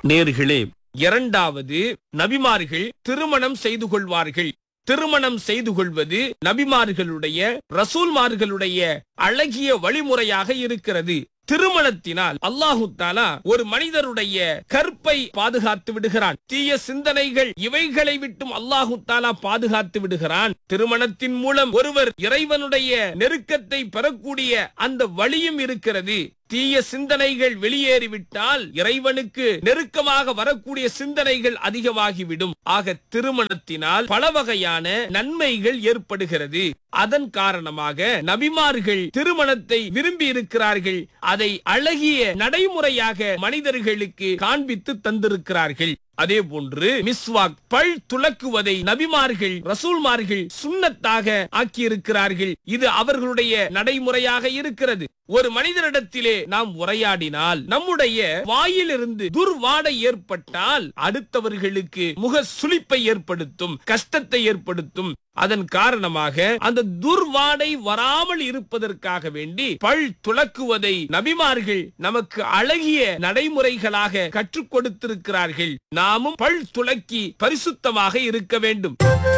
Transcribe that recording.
நேர்களே இரண்டாவது நபிமார்கள் திருமணம் செய்து கொள்வார்கள் திருமணம் செய்து கொள்வது நபிமார்களுடைய ரசூல்மார்களுடைய அழகிய வழிமுறையாக இருக்கிறது திருமணத்தினால் அல்லாஹு தாலா ஒரு மனிதருடைய கற்பை பாதுகாத்து விடுகிறான் தீய சிந்தனைகள் இவைகளை விட்டும் அல்லாஹு தாலா பாதுகாத்து விடுகிறான் திருமணத்தின் மூலம் ஒருவர் இறைவனுடைய நெருக்கத்தை பெறக்கூடிய அந்த வழியும் இருக்கிறது தீய சிந்தனைகள் வெளியேறிவிட்டால் இறைவனுக்கு நெருக்கமாக வரக்கூடிய சிந்தனைகள் அதிகமாகிவிடும் ஆக திருமணத்தினால் பல வகையான நன்மைகள் ஏற்படுகிறது அதன் காரணமாக நபிமார்கள் திருமணத்தை விரும்பி இருக்கிறார்கள் அதை அழகிய நடைமுறையாக மனிதர்களுக்கு காண்பித்து தந்திருக்கிறார்கள் அதே போன்று மிஸ்வாக் பல் துலக்குவதை நபிமார்கள் ரசூல்மார்கள் சுண்ணத்தாக ஆக்கியிருக்கிறார்கள் இது அவர்களுடைய நடைமுறையாக இருக்கிறது ஒரு மனிதரிடத்திலே நாம் உரையாடினால் நம்முடைய வாயிலிருந்து துர்வாடை ஏற்பட்டால் அடுத்தவர்களுக்கு முக சுளிப்பை ஏற்படுத்தும் கஷ்டத்தை ஏற்படுத்தும் அதன் காரணமாக அந்த துர்வாடை வராமல் இருப்பதற்காக வேண்டி பல் துலக்குவதை நபிமார்கள் நமக்கு அழகிய நடைமுறைகளாக கற்றுக் கொடுத்திருக்கிறார்கள் நாமும் பல் துலக்கி பரிசுத்தமாக இருக்க வேண்டும்